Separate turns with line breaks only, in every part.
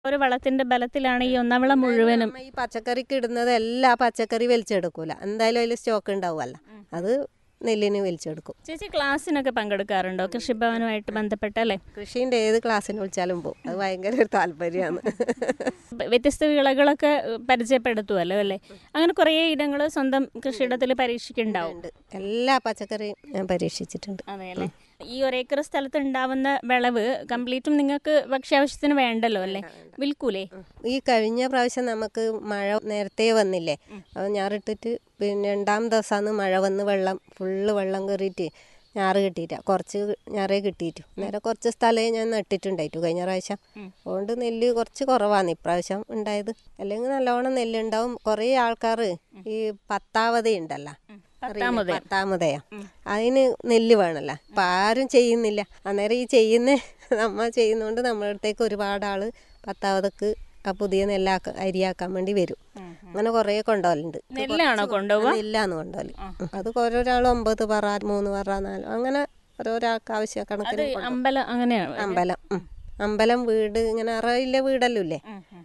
ഒരു വളത്തിന്റെ ബലത്തിലാണ് ഈ ഒന്നാം വിള മുഴുവനും
നമ്മ ഈ പച്ചക്കറിക്ക് ഇടുന്നത് എല്ലാ പച്ചക്കറി വലിച്ചെടുക്കൂല എന്തായാലും അതിൽ സ്റ്റോക്ക് ഉണ്ടാവുമല്ല അത് നെല്ലിന് വലിച്ചെടുക്കും
ചേച്ചി ക്ലാസ്സിനൊക്കെ പങ്കെടുക്കാറുണ്ടോ കൃഷിഭവനുമായിട്ട് ബന്ധപ്പെട്ടല്ലേ
കൃഷീൻ്റെ ഏത് ക്ലാസ്സിന് വിളിച്ചാലും പോകും അത് ഭയങ്കര ഒരു താല്പര്യമാണ്
വ്യത്യസ്ത വിളകളൊക്കെ ഏഹ്, പരിചയപ്പെടുത്തുമല്ലോ അല്ലേ അങ്ങനെ കുറേ ഇനങ്ങൾ സ്വന്തം കൃഷിയിടത്തിൽ പരീക്ഷിക്കുന്നുണ്ടാവും
ഉണ്ട് എല്ലാ പച്ചക്കറിയും ഞാൻ പരീക്ഷിച്ചിട്ടുണ്ട്
അതെ അല്ലേ ഈ ഒരേക്കർ സ്ഥലത്ത് ഉണ്ടാവുന്ന വിളവ് കംപ്ലീറ്റും നിങ്ങൾക്ക് ഭക്ഷ്യാവശ്യത്തിന് വേണ്ടല്ലോ അല്ലേ വിൽക്കൂലേ
ഈ കഴിഞ്ഞ പ്രാവശ്യം നമുക്ക് മഴ നേരത്തെ വന്നില്ലേ അത് ഞാറിട്ടിട്ട് പിന്നെ രണ്ടാം ദിവസമാണ് മഴ വന്ന് വെള്ളം ഫുള്ള് വെള്ളം കയറിയിട്ട് ഞാറ് കിട്ടിയിട്ട കുറച്ച് ഞാറേ കിട്ടിയിട്ടു നേരെ കുറച്ച് സ്ഥലമേ ഞാൻ നട്ടിട്ടുണ്ടായിട്ടു കഴിഞ്ഞ പ്രാവശ്യം അതുകൊണ്ട് നെല്ല് കുറച്ച് കുറവാണ് ഇപ്രാവശ്യം ഉണ്ടായത് അല്ലെങ്കിൽ നല്ലോണം നെല്ലുണ്ടാവും കുറേ ആൾക്കാർ ഈ പത്താവതയുണ്ടല്ലോ
പത്താമതയോ?
പത്താമതയാ അതിന് നെല്ല് വേണമല്ലോ അപ്പം ആരും ചെയ്യുന്നില്ല അന്നേരം ഈ ചെയ്യുന്ന നമ്മ ചെയ്യുന്നോണ്ട് നമ്മുടെ അടുത്തേക്ക് ഒരുപാട് ആള് പത്താവതക്ക് ആ പുതിയ നെല്ലാക്ക അരിയാക്കാൻ വേണ്ടി വരും അങ്ങനെ കുറേ കൊണ്ടുപോകലുണ്ട്
നെല്ലാണോ കൊണ്ടുപോവുക
നെല്ലാണ് കൊണ്ടുപോകല് അത് ഓരോരാൾ ഒമ്പത് പറ മൂന്ന് പറ നാല് അങ്ങനെ ഓരോരാൾക്ക് ആവശ്യ കണക്കിന് കൊണ്ടുപോകും.
അമ്പലം അങ്ങനെയാണ്
അമ്പലം ഉം. അമ്പലം വീട് ഇങ്ങനെ അറയില്ല വീടല്ലോ ഇല്ലേ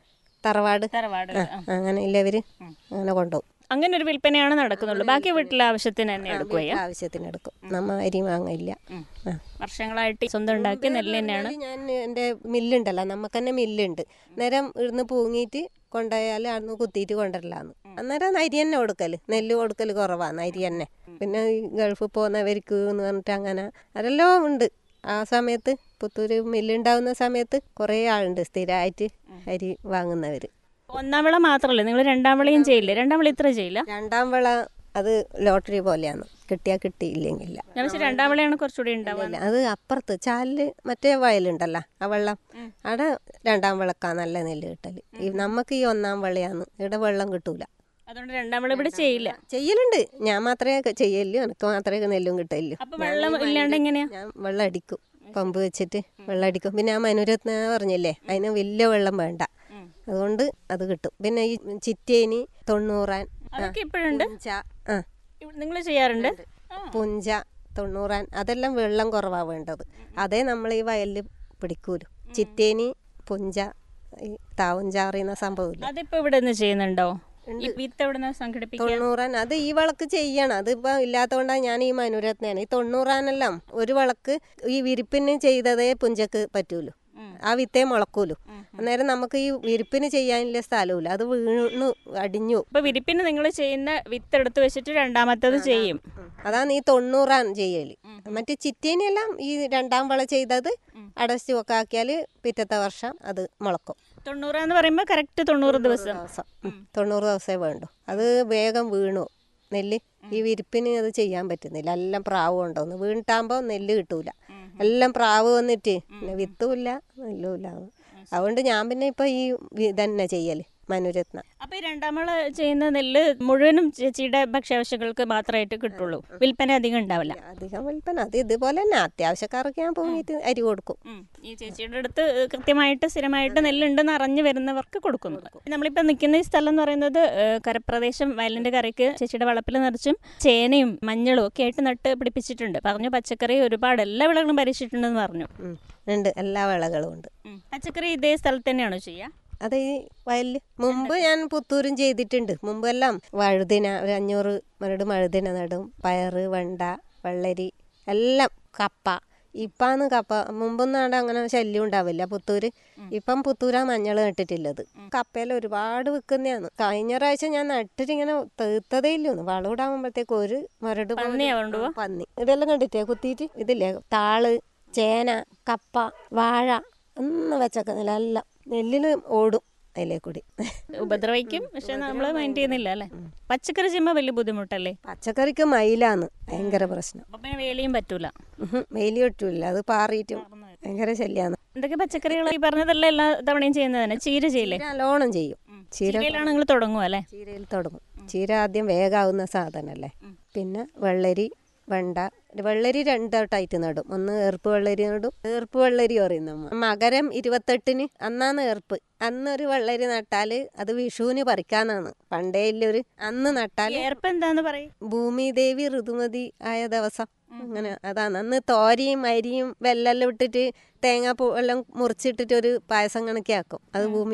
തറവാട്
തറവാട്
ആ, അങ്ങനെ ഇല്ലവര് അങ്ങനെ കൊണ്ടുപോകും
അങ്ങനെ ഒരു വിൽപ്പനയാണ് നടക്കുന്നുള്ളൂ ബാക്കി വീട്ടിലെ ആവശ്യത്തിന് തന്നെ എടുക്കുകയോ
ആവശ്യത്തിന് എടുക്കും നമ്മ അരി വാങ്ങില്ല ആ.
വർഷങ്ങളായിട്ട് സ്വന്തം ഉണ്ടാക്കിയ നെല്ല് തന്നെയാണ്
ഇത് ഞാൻ എൻ്റെ മില്ലുണ്ടല്ലോ നമുക്ക് തന്നെ മില്ലുണ്ട് നേരം ഇവിടുന്ന് പൂങ്ങിയിട്ട് കൊണ്ടുപോയാൽ അവിടുന്ന് കുത്തിയിട്ട് കൊണ്ടുവരലാന്ന് അന്നേരം അരി തന്നെ കൊടുക്കല് നെല്ല് കൊടുക്കൽ കുറവാണ് അരി തന്നെ പിന്നെ ഈ ഗൾഫിൽ പോകുന്നവർക്ക് എന്ന് പറഞ്ഞിട്ട് അങ്ങനെ അതെല്ലാം ഉണ്ട് ആ സമയത്ത് പുത്തൂര് മില്ലുണ്ടാവുന്ന സമയത്ത് കുറേ ആളുണ്ട് സ്ഥിരമായിട്ട് അരി വാങ്ങുന്നവർ
ഒന്നാം വിള മാത്രമല്ല നിങ്ങൾ രണ്ടാം വിളയും ചെയ്യില്ലേ രണ്ടാം വിള ഇത്ര ചെയ്യില്ല
രണ്ടാം വിള അത് ലോട്ടറി പോലെയാണ് കിട്ടിയാൽ കിട്ടിയില്ലെങ്കില്ല
ഞാൻ വെച്ചാൽ രണ്ടാം വിളയാണ് കുറച്ചുകൂടി ഉണ്ടാവുക
ഇല്ല, അത് അപ്പുറത്ത് ചാലില് മറ്റേ വയലുണ്ടല്ലോ ആ വെള്ളം അവിടെ രണ്ടാം വിളക്കാ നല്ല നെല്ല് കിട്ടല് ഈ നമുക്ക് ഈ ഒന്നാം വിളയാന്ന് ഇവിടെ വെള്ളം കിട്ടൂല
അതുകൊണ്ട് രണ്ടാം വിള ഇവിടെ ചെയ്യില്ല
ചെയ്യലുണ്ട് ഞാൻ മാത്രമേ ക- ചെയ്യല്ലു എനിക്ക് മാത്രമേ നെല്ലും കിട്ടല്ലു
അപ്പൊ വെള്ളം ഇല്ലാണ്ട് എങ്ങനെയാ
ഞാൻ വെള്ളം അടിക്കും പമ്പ് വെച്ചിട്ട് വെള്ളം അടിക്കും പിന്നെ ആ മനുരത്ന പറഞ്ഞില്ലേ അതിന് വലിയ വെള്ളം വേണ്ട അതുകൊണ്ട് അത് കിട്ടും പിന്നെ ഈ ചിറ്റേനി തൊണ്ണൂറാൻ
അതൊക്കെ ഇപ്പോഴുണ്ട്
പുഞ്ച ആ
നിങ്ങൾ ചെയ്യാറുണ്ട്
പുഞ്ച തൊണ്ണൂറാൻ അതെല്ലാം വെള്ളം കുറവാ വേണ്ടത് അതേ നമ്മൾ ഈ വയലിൽ പിടിക്കൂലു ചിറ്റേനി പുഞ്ച ഈ താവുഞ്ച അറിയുന്ന സംഭവമില്ല
അതിപ്പോ ഇവിടെ നിന്ന് ചെയ്യുന്നുണ്ടോ ഈ വിത്ത് എവിടെ നിന്ന് സംഘടിപ്പിക്കുക
തൊണ്ണൂറാൻ അത് ഈ വിളക്ക് ചെയ്യണം അതിപ്പോ ഇല്ലാത്തതുകൊണ്ടാണ് ഞാൻ ഈ മനുരത്നാണ് ഈ തൊണ്ണൂറാനെല്ലാം ഒരു വിളക്ക് ഈ വിരിപ്പിന് ചെയ്തതേ പുഞ്ചക്ക് പറ്റൂലു ആ വിത്തേ മുളക്കൂലു അന്നേരം നമുക്ക് ഈ വിരിപ്പിന് ചെയ്യാനുള്ള സ്ഥലമില്ല അത് വീണു അടിഞ്ഞു
ഇപ്പൊ വിരിപ്പിന് നിങ്ങൾ ചെയ്യുന്ന വിത്ത് എടുത്ത് വെച്ചിട്ട് രണ്ടാമത്തത് ചെയ്യും
അതാണ് ഈ തൊണ്ണൂറാൻ ചെയ്യല് മറ്റേ ചിറ്റേനെല്ലാം ഈ രണ്ടാം വിള ചെയ്തത് അടച്ചു ഒക്കെ ആക്കിയാൽ പിറ്റത്തെ വർഷം അത് മുളക്കും
തൊണ്ണൂറാന്ന് പറയുമ്പോ കറക്റ്റ് തൊണ്ണൂറ് ദിവസം
ദിവസം ഉം. തൊണ്ണൂറ് ദിവസമേ വേണ്ടു അത് വേഗം വീണു നെല്ല് ഈ വിരിപ്പിന് അത് ചെയ്യാൻ പറ്റുന്നില്ല എല്ലാം പ്രാവ് കൊണ്ടുവന്ന് വീണിട്ടാകുമ്പോൾ നെല്ല് കിട്ടൂല എല്ലാം പ്രാവ് വന്നിട്ട് പിന്നെ വിത്തുമില്ല നെല്ലുമില്ല അതുകൊണ്ട് ഞാൻ പിന്നെ ഇപ്പൊ ഈ വി- ഇതന്നെ ചെയ്യല് മനുരത്ന
അപ്പൊ ഈ രണ്ടാമള് ചെയ്യുന്ന നെല്ല് മുഴുവനും ചേച്ചിയുടെ ഭക്ഷ്യാവശ്യങ്ങൾക്ക് മാത്രമായിട്ട് കിട്ടുള്ളൂ വിൽപ്പന അധികം ഉണ്ടാവില്ല
അധികം വിൽപ്പന അത് ഇതുപോലെ തന്നെ അത്യാവശ്യക്കാർക്ക് ഞാൻ പോയിട്ട് അരി കൊടുക്കും
ഉം. ഈ ചേച്ചിയുടെ അടുത്ത് കൃത്യമായിട്ട് സ്ഥിരമായിട്ട് നെല്ലുണ്ടെന്ന് അറിഞ്ഞു വരുന്നവർക്ക് കൊടുക്കുന്നു നമ്മളിപ്പോൾ നിൽക്കുന്ന ഈ സ്ഥലം എന്ന് പറയുന്നത് ഏഹ്, കരപ്രദേശം വയലിന്റെ കരയ്ക്ക് ചേച്ചിയുടെ വളപ്പിൽ നിറച്ചും ചേനയും മഞ്ഞളും ഒക്കെ ആയിട്ട് നട്ട് പിടിപ്പിച്ചിട്ടുണ്ട് പറഞ്ഞു പച്ചക്കറി ഒരുപാട് എല്ലാ വിളകളും പരീക്ഷിച്ചിട്ടുണ്ടെന്ന് പറഞ്ഞു
ഉം. ഉണ്ട് എല്ലാ വിളകളും ഉണ്ട്
ഉം. പച്ചക്കറി ഇതേ സ്ഥലത്ത് തന്നെയാണോ ചെയ്യുക
അത് ഈ വയലിൽ മുമ്പ് ഞാൻ പുത്തൂരും ചെയ്തിട്ടുണ്ട് മുമ്പെല്ലാം വഴുതിന ഒരു അഞ്ഞൂറ് മരട് വഴുതിന നടും പയറ് വെണ്ട വെള്ളരി എല്ലാം കപ്പ ഇപ്പാന്ന് കപ്പ മുമ്പൊന്നും അവിടെ അങ്ങനെ ശല്യം ഉണ്ടാവില്ല പുത്തൂര് ഇപ്പം പുത്തൂരാ മഞ്ഞൾ നട്ടിട്ടുള്ളത് കപ്പയിൽ ഒരുപാട് വിൽക്കുന്നതാണ് കഴിഞ്ഞ പ്രാവശ്യം ഞാൻ നട്ടിട്ട് ഇങ്ങനെ തീർത്തതേ ഇല്ലൂന്ന് വളമിടാകുമ്പോഴത്തേക്ക് ഒരു മരട് പോലും-
പന്നിയാ കൊണ്ടുപോവാ?
പന്നി ഇതെല്ലാം കണ്ടിട്ടേ കുത്തിയിട്ട് ഇതില്ലേ താള് ചേന കപ്പ വാഴ ഒന്നും വെച്ചേക്കുന്നില്ല എല്ലാം നെല്ലിന് ഓടും അതിലേ കൂടി
ഉപദ്രവിക്കും പക്ഷെ നമ്മൾ മൈൻഡ് ചെയ്യുന്നില്ല അല്ലേ പച്ചക്കറി ചെയ്യുമ്പോൾ വലിയ ബുദ്ധിമുട്ടല്ലേ
പച്ചക്കറിക്ക് മയിലാന്ന് ഭയങ്കര പ്രശ്നം
അപ്പൊ പിന്നെ വേലിയും പറ്റൂല
ഉഹും, വെയില് കിട്ടൂല അത് പാറിയിട്ടും ഭയങ്കര ശല്യാന്ന്
എന്തൊക്കെ പച്ചക്കറികൾ ഈ പറഞ്ഞതെല്ലാം എല്ലാ തവണയും ചെയ്യുന്നത് തന്നെ ചീര ചെയ്യില്ലേ
ചീര നല്ലോണം ചെയ്യും ചീര
ചീരയിലാണ് നിങ്ങൾ തുടങ്ങുക അല്ലേ
ചീരയിൽ തുടങ്ങും ചീര ആദ്യം വേഗാവുന്ന സാധനല്ലേ പിന്നെ വെള്ളരി വെണ്ട വെള്ളരി രണ്ടായിട്ടായിട്ട് നടും ഒന്ന് ഏർപ്പ് വെള്ളരി നടും ഏർപ്പ് വെള്ളരി പറയും നമ്മ മകരം ഇരുപത്തെട്ടിന് അന്നാണ് ഏർപ്പ് അന്നൊരു വെള്ളരി നട്ടാല് അത് വിഷുവിന് പറിക്കാന്നാണ് പണ്ടേ ഇല്ലൊരു അന്ന് നട്ടാല്
ഏർപ്പ് എന്താന്ന് പറയും
ഭൂമി ദേവി ഋതുമതി ആയ ദിവസം അങ്ങനെ അതാണ് അന്ന് തോരയും അരിയും വെല്ലെല്ലാം ഇട്ടിട്ട് തേങ്ങാപ്പൂ എല്ലാം മുറിച്ചിട്ടിട്ട് ഒരു പായസം കണക്കാക്കും അത് ഭൂമി